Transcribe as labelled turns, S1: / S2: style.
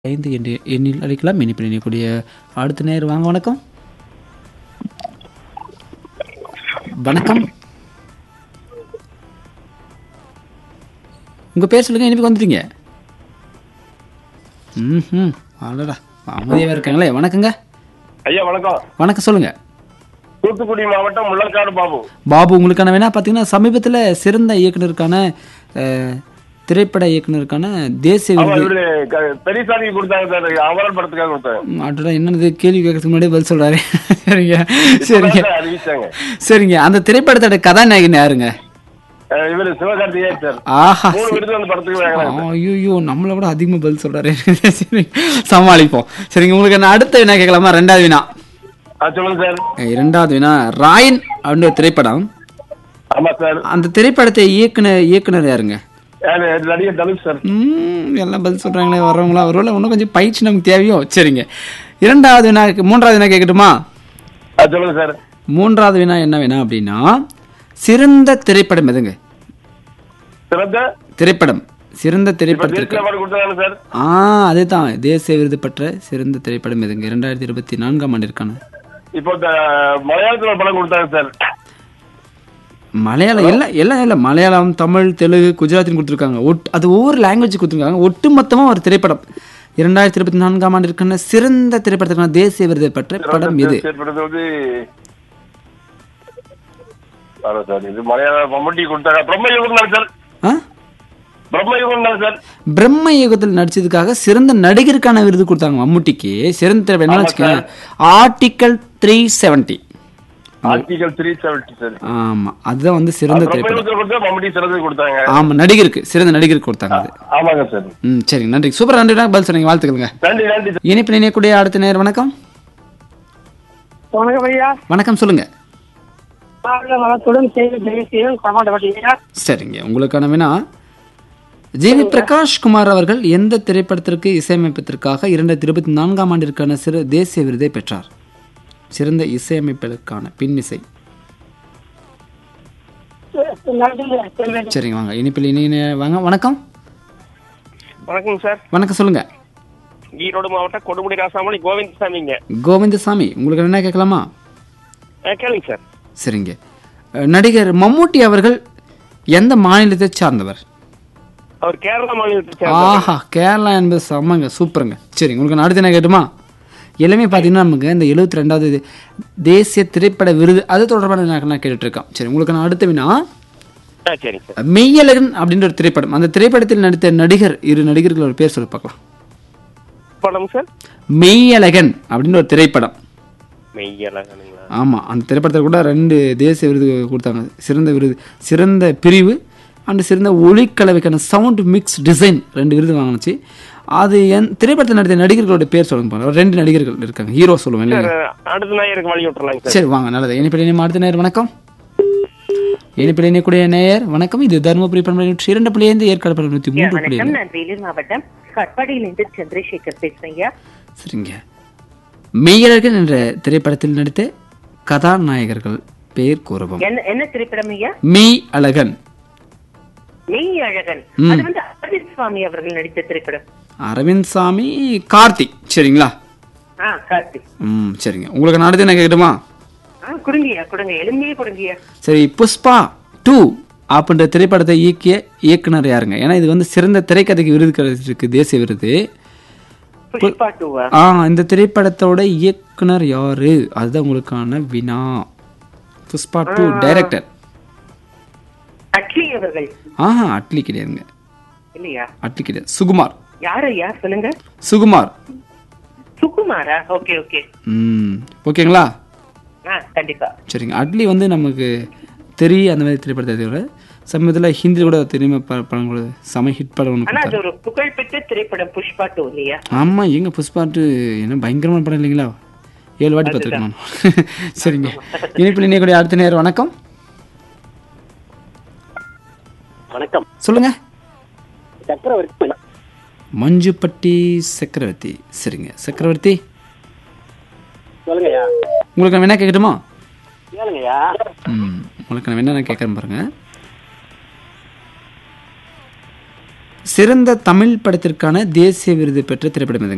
S1: ஐந்து என்ற எண்ணில் அழைக்கலாம் இனிப்பில் இணையக்கூடிய அடுத்த நேர் வாங்க வணக்கம் வணக்கம் உங்க பேர் சொல்லுங்க இனிப்புக்கு வந்துட்டீங்க ம் அடடா அமைதியாக இருக்காங்களே வணக்கங்க
S2: ஐயா வணக்கம்
S1: வணக்கம் சொல்லுங்க
S2: தூத்துக்குடி மாவட்டம் முள்ளக்காடு பாபு
S1: பாபு உங்களுக்கான வேணா பார்த்தீங்கன்னா சமீபத்தில் சிறந்த இயக்குனருக்கான அஹ், திரைப்பட இயக்குனருக்கான தேசிய
S2: ஆமா
S1: விருது
S2: இவரு க- பெரியசாமி கொடுத்தாங்க சார் அமரன் படத்துக்காக கொடுத்தாங்க
S1: ம், அடடா என்னது கேள்வி கேட்கறதுக்கு முன்னாடியே பதில் சொல்றாரு சரிங்க சரிங்க
S2: இப்பதான் அறிவிச்சாங்க
S1: சரிங்க அந்த திரைப்படத்தோட கதாநாயகன் யாருங்க
S2: அஹ் இவரு சிவகார்த்திகேயன் சார்
S1: ஆஹா
S2: மூணு விருது அந்த படத்துக்கு வாங்கினாங்க
S1: ஐயோ நம்மளை விட அதிகமாக பதில் சொல்றாரு சரி சமாளிப்போம் சரிங்க உங்களுக்கு நான் அடுத்த வினா கேட்கலாமா ரெண்டாவது வினா
S2: ஆ, சொல்லுங்க சார்
S1: அஹ், இரண்டாவது வினா ராயன் அப்படின்னு ஒரு திரைப்படம்
S2: ஆமா சார்
S1: அந்த திரைப்படத்தை இயக்குனர் இயக்குனர் யாருங்க
S2: யாரு நடிகர் தனுஷ் சார்
S1: ம், எல்லாம் பதில் சொல்றாங்களே வர்றவங்களா ஒருவேளை இன்னும் கொஞ்சம் பயிற்சி நமக்கு தேவையோ சரிங்க இரண்டாவது வினா மூன்றாவது வினா கேட்கட்டுமா
S2: ஆ, சொல்லுங்க சார்
S1: மூன்றாவது வினா என்ன வினா அப்படின்னா சிறந்த திரைப்படம் எதுங்க
S2: சிறந்த
S1: திரைப்படம் சிறந்த
S2: இப்ப
S1: திரைப்படத்திற்கு
S2: தேசிய அவார்டு கொடுத்தாங்க சார்
S1: ஆ அதுதான் தேசிய விருது பெற்ற சிறந்த திரைப்படம் எதுங்க இரண்டாயிரத்தி இருபத்தி நான்காம் ஆண்டிற்கான
S2: இப்போ இந்த மலையாளத்துல ஒரு படம் கொடுத்தாங்க சார்
S1: மலையாளம் எல்லாம் எல்லாம் இல்லை மலையாளம் தமிழ் தெலுங்கு குஜராத்தின்னு கொடுத்துருக்காங்க ஒட் அது ஒவ்வொரு லாங்குவேஜ் கொடுத்துருக்காங்க ஒட்டு மொத்தமாக ஒரு திரைப்படம் இரண்டாயிரத்தி இருபத்தி நான்காம் ஆண்டிற்கான சிறந்த திரைப்படத்திற்கான தேசிய விருது பெற்ற படம் எது
S2: தேசிய படத்தை வந்து ஆமா சார் இது மலையாள மம்முட்டி கொடுத்தாங்க பிரம்மயுகம் தானே சார்
S1: ஆ
S2: பிரம்மயுகம் தானே சார்
S1: பிரம்ம யுகத்தில் நடிச்சதுக்காக சிறந்த நடிகருக்கான விருது கொடுத்தாங்க மம்முட்டிக்கு சிறந்த திரைப்படம் என்ன வச்சுக்கோங்க article three seventy
S2: article three seventy sir
S1: ஆமா அதுதான் வந்து சிறந்த திரைப்படம்
S2: பிரம்மயுகத்தில் கொடுத்தா மம்முட்டி சிறந்து கொடுத்தாங்க
S1: ஆமா நடிகருக்கு சிறந்த நடிகருக்கு கொடுத்தாங்க அது
S2: ஆமாங்க சார்
S1: ம் சரிங்க நன்றி சூப்பர் நன்றி பதில் சொன்னீங்க வாழ்த்துக்களுங்க
S2: நன்றி நன்றி சார்
S1: இனிப்பு இணையக்கூடிய அடுத்த நேர் வணக்கம்
S3: வணக்கம் ஐயா
S1: வணக்கம் சொல்லுங்க
S3: வாழ்க வளத்துடன் செய்தி ஜெயசீலன் சமாண்டப்பட்டீங்க
S1: சரிங்க உங்களுக்கான வினா ஜிவி பிரகாஷ் குமார் அவர்கள் எந்த திரைப்படத்திற்கு இசையமைப்பதற்காக இரண்டாயிரத்தி இருபத்தி நான்காம் ஆண்டிற்கான சிறு தேசிய விருதை பெற்றார் சிறந்த இசையமைப்பதற்கான பின்னிசை
S3: நன்றி செல்வன்.
S1: சரிங்க வாங்க இனிப்பில் இனி வாங்க வணக்கம்
S2: வணக்கம் சார்
S1: வணக்கம் சொல்லுங்க
S2: ஈரோடு மாவட்டம் கொடுமுடி ராசாமணி கோவிந்தசாமிங்க
S1: கோவிந்தசாமி உங்களுக்கு என்ன கேட்கலாமா
S2: கேளுங்க சார்
S1: சரிங்க அஹ், நடிகர் மம்மூட்டி அவர்கள் எந்த மாநிலத்தை சார்ந்தவர்
S2: அவர் கேரளா மாநிலத்தை
S1: ஆஹா கேரளா என்பது செம்மங்க சூப்பருங்க சரி உங்களுக்கு நான் அடுத்து என்ன கேட்டுமா எல்லாமே பார்த்தீங்கன்னா நமக்கு இந்த எழுபத்தி ரெண்டாவது தேசிய திரைப்பட விருது அது தொடர்பான நான் நான் கேட்டுட்டு இருக்கேன் சரி உங்களுக்கு நான் அடுத்த வினா
S2: ஆ சரிங்க சார்
S1: மெய்யழகன் அப்படின்ற ஒரு திரைப்படம் அந்த திரைப்படத்தில் நடித்த நடிகர் இரு நடிகர்களோட பேர் சொல்லி பார்க்கலாம்
S2: படம் சார்
S1: மெய்யழகன் அப்படின்ற ஒரு திரைப்படம்
S2: மெய்யழகனுங்களா
S1: ஆமாம் அந்த திரைப்படத்தில் கூட ரெண்டு தேசிய விருது கொடுத்தாங்க சிறந்த விருது சிறந்த பிரிவு அண்ட் சிறந்த ஒளிக்கலவைக்கான சவுண்ட் மிக்ஸ் டிசைன் ரெண்டு விருது வாங்கினுச்சு அது என் திரைப்படத்தில் நடித்த நடிகர்களோட பேர் சொல்லுங்க போல ரெண்டு நடிகர்கள் இருக்காங்க ஹீரோ சொல்லுவேன் இல்லைங்க
S2: அடுத்த நாயருக்கு வழி விட்டுறலாங்க சார்
S1: சரி வாங்க நல்லது இனிப்பில் இனிமே அடுத்த நேர் வணக்கம் இனிப்பில் இணையக்கூடிய நேயர் வணக்கம் இது தருமபுரி பண்பலை நூற்றி இரண்டு புள்ளி ஐந்து ஏற்காடு பண்பலை நூற்றி மூன்று புள்ளி
S4: வணக்கம்
S1: ஐந்து.
S4: நான் வேலூர் மாவட்டம் கட்பாடியிலிருந்து சந்திரசேகர் பேசுறேங்க
S1: சரிங்க மெய்யழகன் என்ற திரைப்படத்தில் நடித்த கதாநாயகர்கள் பெயர் கூறவும்
S4: என்ன என்ன திரைப்படம் ஐயா
S1: மெய் அழகன்
S4: மெய் அழகன் அது வந்து அரவிந்த் சுவாமி அவர்கள் நடித்த திரைப்படம்
S1: அரவிந்த் சாமி கார்த்திக் சரிங்களா
S4: ஆ கார்த்திக்
S1: ம் சரிங்க உங்களுக்கு நான் அடுத்து என்ன கேட்கட்டுமா
S4: ஆ கொடுங்கய்யா கொடுங்க எலும்பியே கொடுங்கய்யா
S1: சரி புஷ்பா டூ அப்படின்ற திரைப்படத்தை இயக்கிய இயக்குனர் யாருங்க ஏன்னா இது வந்து சிறந்த திரைக்கதைக்கு விருது கிடைச்சிருக்கு தேசிய விருது
S4: புஷ்பா டூவா
S1: ஆ இந்த திரைப்படத்தோட இயக்குனர் யாரு அதுதான் உங்களுக்கான வினா புஷ்பா டூ டைரக்டர்
S4: அட்லி அவர்கள்
S1: ஆஹா அட்லி கிடையாதுங்க
S4: இல்லையா
S1: அட்லி கிடையாது சுகுமார்
S4: யார் ஐயா சொல்லுங்க
S1: சுகுமார்
S4: சுகுமாரா ஓகே ஓகே
S1: ம் ஓகேங்களா
S4: ஆ கண்டிப்பா
S1: சரிங்க அட்லி வந்து நமக்கு தெரி அந்த மாதிரி திரைப்படத்தை தவிர சமீபத்தில் ஹிந்தி கூட தெரியுமா ப- படம் கூட செம ஹிட் படம் ஒன்று
S4: ஆனா அது
S1: கொடுத்தாரு
S4: ஒரு புகழ்பெற்ற திரைப்படம் புஷ்பா டூ இல்லையா
S1: ஆமாம் எங்க புஷ்பாட்டு என்ன பயங்கரமான படம் இல்லைங்களா ஏழு வாட்டி பார்த்துருக்கேன் நான் சரிங்க இனிப்பில் இணையக்கூடிய அடுத்த நேரம் வணக்கம்
S5: வணக்கம்
S1: சொல்லுங்க
S5: சக்கரவர்த்தி
S1: மஞ்சுப்பட்டி சக்கரவர்த்தி சரிங்க சக்கரவர்த்தி
S5: சொல்லுங்கய்யா
S1: உங்களுக்கு நான் வேணா கேட்கட்டுமா
S5: கேளுங்கய்யா
S1: ம் உங்களுக்கு நான் வேணா நான் கேட்குறேன் பாருங்க சிறந்த தமிழ் படத்திற்கான தேசிய விருது பெற்ற திரைப்படம் எதுங்க